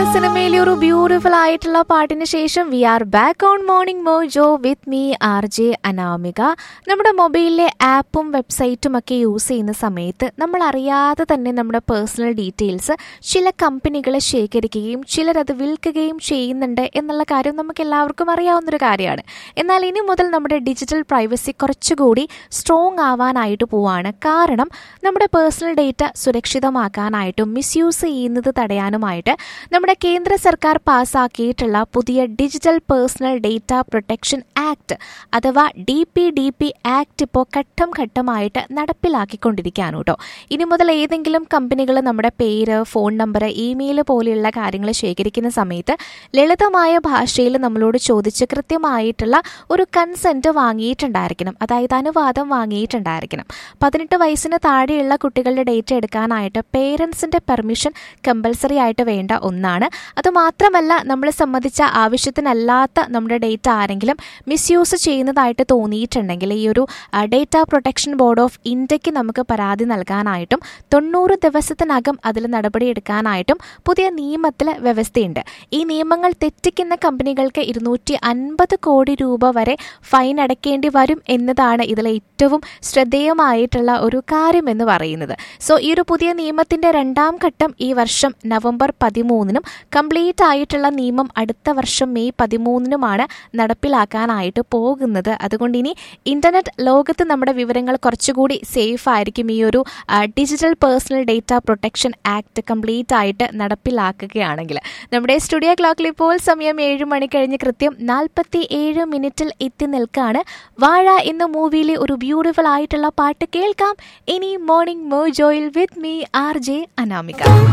സിനിമയിലെ ഒരു ബ്യൂട്ടിഫുൾ ആയിട്ടുള്ള പാട്ടിന് ശേഷം we are back on morning Mojo with me R J Anamika നമ്മുടെ മൊബൈലിലെ ആപ്പും വെബ്സൈറ്റും ഒക്കെ യൂസ് ചെയ്യുന്ന സമയത്ത് നമ്മൾ അറിയാതെ തന്നെ നമ്മുടെ പേഴ്സണൽ ഡീറ്റെയിൽസ് ചില കമ്പനികൾ ശേഖരിക്കുകയും ചിലർ അത് വിൽക്കുകയും ചെയ്യുന്നുണ്ട് എന്നുള്ള കാര്യം നമുക്ക് എല്ലാവർക്കും അറിയാവുന്നൊരു കാര്യമാണ് എന്നാൽ ഇനി മുതൽ നമ്മുടെ ഡിജിറ്റൽ പ്രൈവസി കുറച്ചുകൂടി സ്ട്രോങ് ആവാനായിട്ട് പോവാണ് കാരണം നമ്മുടെ പേഴ്സണൽ ഡേറ്റ സുരക്ഷിതമാക്കാനായിട്ടും മിസ്യൂസ് ചെയ്യുന്നത് തടയാനുമായിട്ട് നമ്മുടെ കേന്ദ്ര സർക്കാർ പാസ്സാക്കിയിട്ടുള്ള പുതിയ digital personal data protection act അഥവാ D P D P act ഇപ്പോൾ ഘട്ടം ഘട്ടമായിട്ട് നടപ്പിലാക്കിക്കൊണ്ടിരിക്കുകയാണ് കേട്ടോ ഇനി മുതൽ ഏതെങ്കിലും കമ്പനികൾ നമ്മുടെ പേര് ഫോൺ നമ്പർ ഇമെയിൽ പോലെയുള്ള കാര്യങ്ങൾ ശേഖരിക്കുന്ന സമയത്ത് ലളിതമായ ഭാഷയിൽ നമ്മളോട് ചോദിച്ച് കൃത്യമായിട്ടുള്ള ഒരു കൺസെൻറ്റ് വാങ്ങിയിട്ടുണ്ടായിരിക്കണം അതായത് അനുവാദം വാങ്ങിയിട്ടുണ്ടായിരിക്കണം പതിനെട്ട് വയസ്സിന് താഴെയുള്ള കുട്ടികളുടെ ഡേറ്റ എടുക്കാനായിട്ട് പേരൻസിൻ്റെ പെർമിഷൻ കമ്പൽസറി ആയിട്ട് വേണ്ട ഒന്നാണ് അതുമാത്രമല്ല നമ്മളെ സംബന്ധിച്ച ആവശ്യത്തിനല്ലാത്ത നമ്മുടെ ഡേറ്റ ആരെങ്കിലും മിസ്യൂസ് ചെയ്യുന്നതായിട്ട് തോന്നിയിട്ടുണ്ടെങ്കിൽ ഈ ഒരു ഡേറ്റ പ്രൊട്ടക്ഷൻ ബോർഡ് ഓഫ് ഇന്ത്യക്ക് നമുക്ക് പരാതി നൽകാനായിട്ടും തൊണ്ണൂറ് ദിവസത്തിനകം അതിൽ നടപടിയെടുക്കാനായിട്ടും പുതിയ നിയമത്തിൽ വ്യവസ്ഥയുണ്ട് ഈ നിയമങ്ങൾ തെറ്റിക്കുന്ന കമ്പനികൾക്ക് ഇരുന്നൂറ്റി അൻപത് കോടി രൂപ വരെ ഫൈൻ അടയ്ക്കേണ്ടി വരും എന്നതാണ് ഇതിലെ ഏറ്റവും ശ്രദ്ധേയമായിട്ടുള്ള ഒരു കാര്യം എന്ന് പറയുന്നത് സോ ഈ ഒരു പുതിയ നിയമത്തിന്റെ രണ്ടാം ഘട്ടം ഈ വർഷം നവംബർ പതിമൂന്നിനും കംപ്ലീറ്റ് ആയിട്ടുള്ള നിയമം അടുത്ത വർഷം മെയ് പതിമൂന്നിനുമാണ് നടപ്പിലാക്കാനായിട്ട് പോകുന്നത് അതുകൊണ്ട് ഇനി ഇന്റർനെറ്റ് ലോകത്ത് നമ്മുടെ വിവരങ്ങൾ കുറച്ചുകൂടി സേഫ് ആയിരിക്കും ഈ ഒരു digital personal data protection act complete ആയിട്ട് നടപ്പിലാക്കുകയാണെങ്കിൽ നമ്മുടെ സ്റ്റുഡിയോ ക്ലോക്കിൽ ഇപ്പോൾ സമയം ഏഴ് മണി കഴിഞ്ഞ് കൃത്യം നാൽപ്പത്തി ഏഴ് മിനിറ്റിൽ എത്തി നിൽക്കാണ് വാഴ എന്ന മൂവിയിലെ ഒരു ബ്യൂട്ടിഫുൾ ആയിട്ടുള്ള പാട്ട് കേൾക്കാം ഇനി മോർണിംഗ് മോജോയിൽ with me R J Anamika